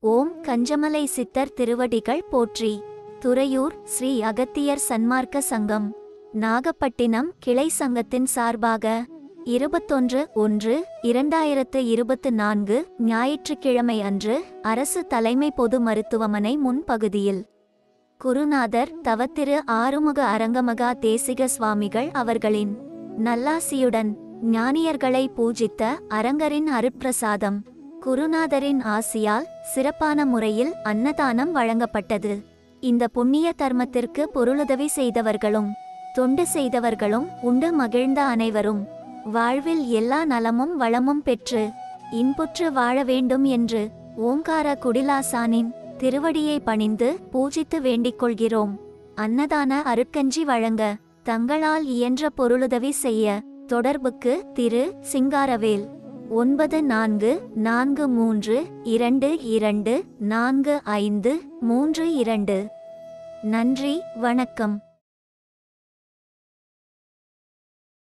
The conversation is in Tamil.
ஓம் கஞ்சமலை சித்தர் திருவடிகள் போற்றி துறையூர் ஸ்ரீ அகத்தியர் சன்மார்க்க சங்கம் நாகப்பட்டினம் கிளை சங்கத்தின் சார்பாக இருபத்தொன்று ஒன்று இரண்டாயிரத்து இருபத்து நான்கு ஞாயிற்றுக்கிழமை அன்று அரசு தலைமை பொது மருத்துவமனை முன்பகுதியில் குருநாதர் தவத்திரு ஆறுமுக அரங்கமகா தேசிக சுவாமிகள் அவர்களின் நல்லாசியுடன் ஞானியர்களை பூஜித்த அரங்கரின் அருட்பிரசாதம் குருநாதரின் ஆசியால் சிறப்பான முறையில் அன்னதானம் வழங்கப்பட்டது இந்த புண்ணிய தர்மத்திற்கு பொருளுதவி செய்தவர்களும் தொண்டு செய்தவர்களும் உண்டு மகிழ்ந்த அனைவரும் வாழ்வில் எல்லா நலமும் வளமும் பெற்று இன்புற்று வாழ வேண்டும் என்று ஓங்கார குடிலாசானின் திருவடியை பணிந்து பூஜித்து வேண்டிக் கொள்கிறோம் அன்னதான அருட்கஞ்சி வழங்க தங்களால் இயன்ற பொருளுதவி செய்ய தொடர்புக்கு திரு சிங்காரவேல் ஒன்பது நான்கு நான்கு மூன்று இரண்டு இரண்டு நான்கு ஐந்து மூன்று இரண்டு நன்றி வணக்கம்